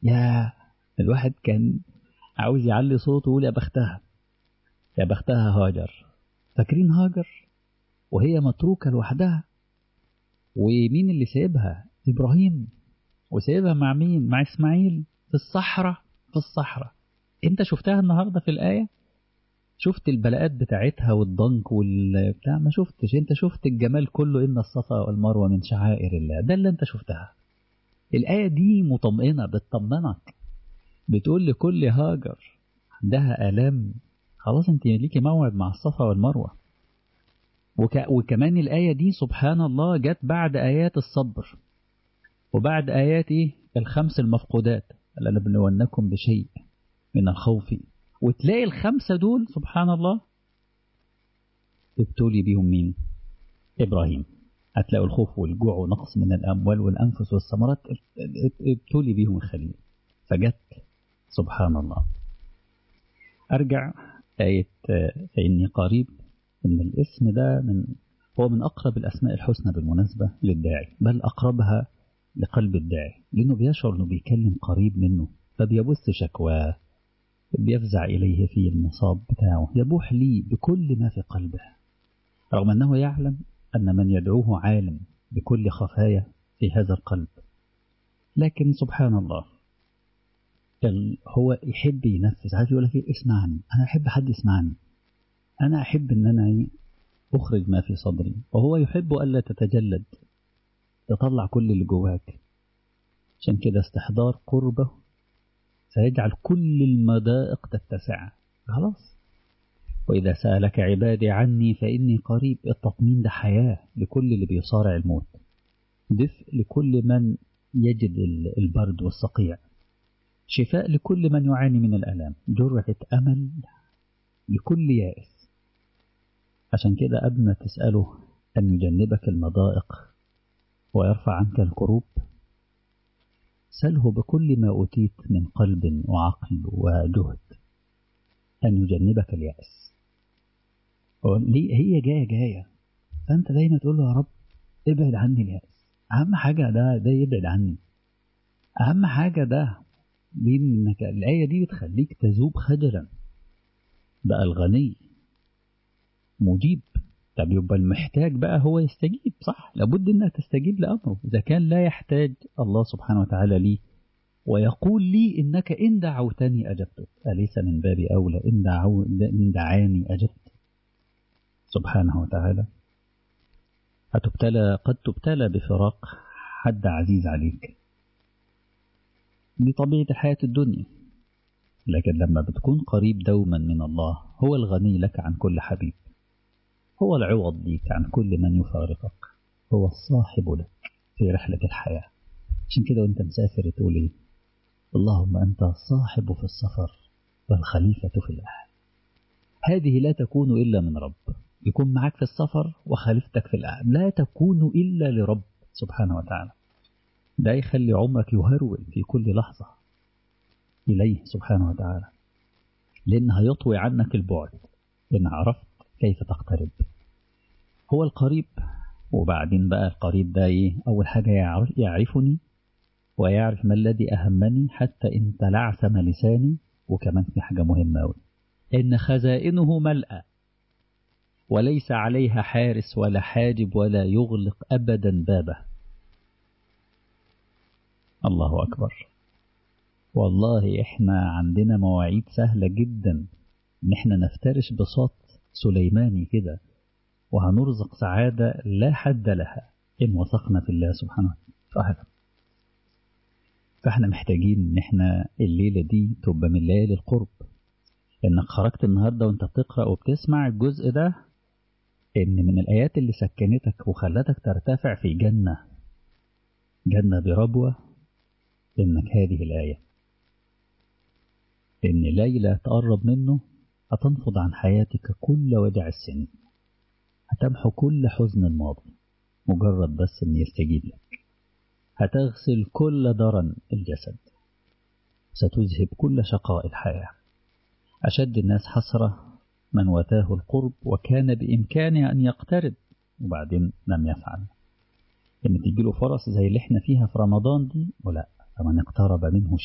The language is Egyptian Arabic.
يا الواحد كان عاوز يعلي صوته ويقول يا بختها يا بختها هاجر فاكرين هاجر وهي متروكة لوحدها ومين اللي سايبها إبراهيم وسايبها مع مين مع إسماعيل في الصحراء في الصحراء انت شفتها النهاردة في الآية شفت البلاءات بتاعتها والضنك والبتاع ما شفتش انت شفت الجمال كله إن الصفا والمروة من شعائر الله ده اللي انت شفتها الآية دي مطمئنة بتطمنك بتقول لكل هاجر عندها آلام خلاص انت ليكي موعد مع الصفا والمروة وك... وكمان الآية دي سبحان الله جت بعد آيات الصبر وبعد آيات إيه؟ الخمس المفقودات لنبلونكم بشيء من الخوف وتلاقي الخمسة دول سبحان الله ابتلي بيهم مين إبراهيم هتلاقوا الخوف والجوع ونقص من الأموال والأنفس والثمرات ابتلي بيهم الخليل فجت سبحان الله أرجع آية فإني قريب إن الاسم ده من هو من أقرب الأسماء الحسنى بالمناسبة للداعي بل أقربها لقلب الداعي لأنه بيشعر أنه بيكلم قريب منه فبيبث شكواه بيفزع إليه في المصاب بتاعه يبوح لي بكل ما في قلبه رغم أنه يعلم أن من يدعوه عالم بكل خفايا في هذا القلب لكن سبحان الله هو يحب ينفذ عايز يقول لك اسمعني أنا أحب حد يسمعني أنا أحب أن أنا أخرج ما في صدري وهو يحب ألا تتجلد تطلع كل اللي جواك عشان كده استحضار قربه سيجعل كل المضائق تتسع خلاص وإذا سألك عبادي عني فإني قريب التطمين ده حياة لكل اللي بيصارع الموت دفء لكل من يجد البرد والصقيع شفاء لكل من يعاني من الألام جرعة أمل لكل يائس عشان كده قبل ما تسأله أن يجنبك المضائق ويرفع عنك الكروب سله بكل ما أوتيت من قلب وعقل وجهد أن يجنبك اليأس ليه هي جاية جاية فأنت دايما تقول له يا رب ابعد عني اليأس أهم حاجة ده ده يبعد عني أهم حاجة ده لأنك الآية دي بتخليك تذوب خجلا بقى الغني مجيب طب يبقى المحتاج بقى هو يستجيب صح لابد انك تستجيب لامره اذا كان لا يحتاج الله سبحانه وتعالى لي ويقول لي انك ان دعوتني اجبتك اليس من باب اولى ان دعو ان دعاني اجبت سبحانه وتعالى هتبتلى قد تبتلى بفراق حد عزيز عليك دي طبيعه الحياه الدنيا لكن لما بتكون قريب دوما من الله هو الغني لك عن كل حبيب هو العوض ليك عن كل من يفارقك هو الصاحب لك في رحلة الحياة عشان كده وانت مسافر تقول ايه اللهم أنت الصاحب في السفر والخليفة في الأهل هذه لا تكون إلا من رب يكون معك في السفر وخليفتك في الأهل لا تكون إلا لرب سبحانه وتعالى ده يخلي عمرك يهرول في كل لحظة إليه سبحانه وتعالى لأن هيطوي عنك البعد إن عرفت كيف تقترب هو القريب وبعدين بقى القريب ده ايه اول حاجة يعرف يعرفني ويعرف ما الذي اهمني حتى ان تلعثم لساني وكمان في حاجة مهمة أوي ان خزائنه ملأى وليس عليها حارس ولا حاجب ولا يغلق ابدا بابه الله اكبر والله احنا عندنا مواعيد سهلة جدا ان احنا نفترش بساط سليماني كده وهنرزق سعادة لا حد لها إن وثقنا في الله سبحانه وتعالى فاحنا محتاجين ان احنا الليلة دي تبقى من ليالي القرب انك خرجت النهاردة وانت بتقرأ وبتسمع الجزء ده ان من الايات اللي سكنتك وخلتك ترتفع في جنة جنة بربوة انك هذه الآية ان ليلة تقرب منه هتنفض عن حياتك كل وجع السن هتمحو كل حزن الماضي مجرد بس ان يستجيب لك هتغسل كل درن الجسد ستذهب كل شقاء الحياة أشد الناس حسرة من وتاه القرب وكان بإمكانه أن يقترب وبعدين لم يفعل إن تجيله فرص زي اللي احنا فيها في رمضان دي ولا فمن اقترب منه